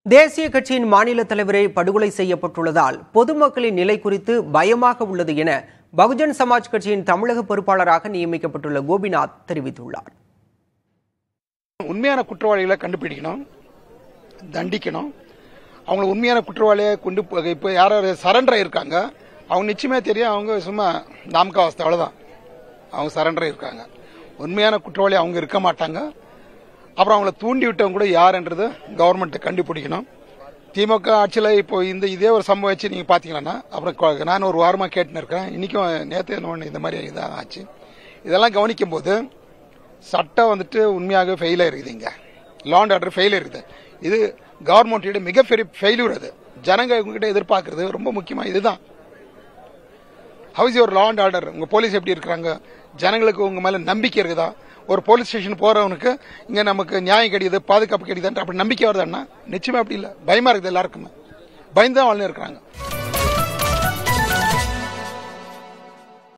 தேசிய கட்சியின் மாநில தலைவரை படுகொலை செய்யப்பட்டுள்ளதால் பொதுமக்களின் நிலை குறித்து பயமாக உள்ளது என பகுஜன் சமாஜ் கட்சியின் தமிழக பொறுப்பாளராக நியமிக்கப்பட்டுள்ள கோபிநாத் தெரிவித்துள்ளார் உண்மையான குற்றவாளிகளை கண்டுபிடிக்கணும் தண்டிக்கணும் அவங்கள உண்மையான குற்றவாளியை கொண்டு போ- இப்போ யார் யார் சரண்டர் ஆயிருக்காங்க அவங்க நிச்சயமே தெரியும் அவங்க சும்மா நாமக்காவஸ்தை அவ்வளோதான் அவங்க சரண்டர் ஆயிருக்காங்க உண்மையான குற்றவாளி அவங்க இருக்க மாட்டாங்க அப்புறம் அவங்கள தூண்டி விட்டவங்க கூட யாருன்றது கவர்மெண்ட் கண்டுபிடிக்கணும் திமுக ஆட்சியில் இப்போ இந்த இதே ஒரு சம்பவம் வச்சு நீங்கள் பார்த்தீங்கன்னா அப்புறம் கொ- நான் ஒரு வாரமாக கேட்டுன்னு இருக்கேன் இன்றைக்கும் நேற்று ஒன்று இந்த மாதிரி இதாக ஆச்சு இதெல்லாம் கவனிக்கும் போது சட்டம் வந்துட்டு உண்மையாக ஃபெயில் ஆயிருக்குது இங்க லாண்ட் ஆர்டர் ஃபெயில் இருக்குது இது கவர்மெண்டோட மிகப்பெரிய ஃபெயிலியர் அது ஜனங்க உங்ககிட்ட எதிர்பார்க்கறது ரொம்ப முக்கியமா இதுதான் how's your law and order உங்க போலீஸ் எப்படி இருக்கிறாங்க ஜனங்களுக்கு உங்க மேல நம்பிக்கை இருக்குதா ஒரு போலீஸ் ஸ்டேஷன் போறவனுக்கு இங்க நமக்கு நியாயம் கிடைக்குது பாதுகாப்பு கிடைக்குதுன்ற அப்படி நம்பிக்கை வருதான்னா நிச்சயமா அப்படி இல்லை பயமா இருக்குது எல்லாருக்குமே பயந்து தான் வாழ்ந்து இருக்கிறாங்க